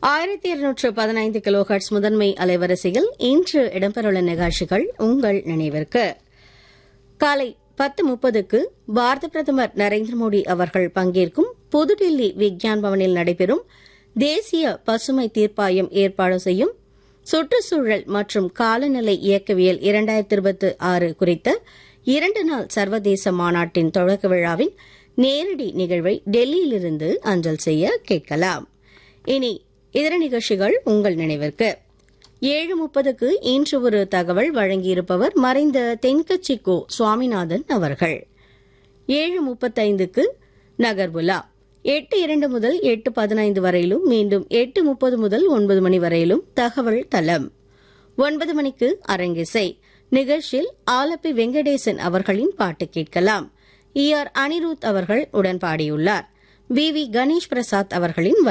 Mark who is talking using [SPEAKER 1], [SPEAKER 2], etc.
[SPEAKER 1] ஆயிரத்தி இருநூற்று பதினைந்து கிலோஹர்ட்ஸ் முதன்மை அலைவரிசையில் இன்று இடம்பெறவுள்ள நிகழ்ச்சிகள் உங்கள் நினைவிற்கு காலை பத்து முப்பதுக்கு பாரத பிரதமர் நரேந்திர மோடி அவர்கள் பங்கேற்கும் புதுடில்லி விக்யான் பவனில் நடைபெறும் தேசிய பசுமை தீர்ப்பாயம் ஏற்பாடு செய்யும் சுற்றுச்சூழல் மற்றும் காலநிலை இயக்கவியல் இரண்டாயிரத்தி இருபத்தி ஆறு குறித்த இரண்டு நாள் சர்வதேச மாநாட்டின் தொடக்க விழாவின் நேரடி நிகழ்வை டெல்லியிலிருந்து அஞ்சல் செய்ய கேட்கலாம் இனி இதர நிகழ்ச்சிகள் உங்கள் நினைவிற்கு ஏழு முப்பதுக்கு இன்று ஒரு தகவல் வழங்கியிருப்பவர் மறைந்த தென்கட்சிக்கோ சுவாமிநாதன் அவர்கள் ஏழு முப்பத்தைந்துக்கு நகர்புலா எட்டு இரண்டு முதல் எட்டு பதினைந்து வரையிலும் மீண்டும் எட்டு முப்பது முதல் ஒன்பது மணி வரையிலும் தகவல் தளம் ஒன்பது மணிக்கு அரங்கிசை நிகழ்ச்சியில் ஆலப்பி வெங்கடேசன் அவர்களின் பாட்டு கேட்கலாம் இ ஆர் அனிருத் அவர்கள் உடன் பாடியுள்ளார் வி வி கணேஷ் பிரசாத் அவர்களின்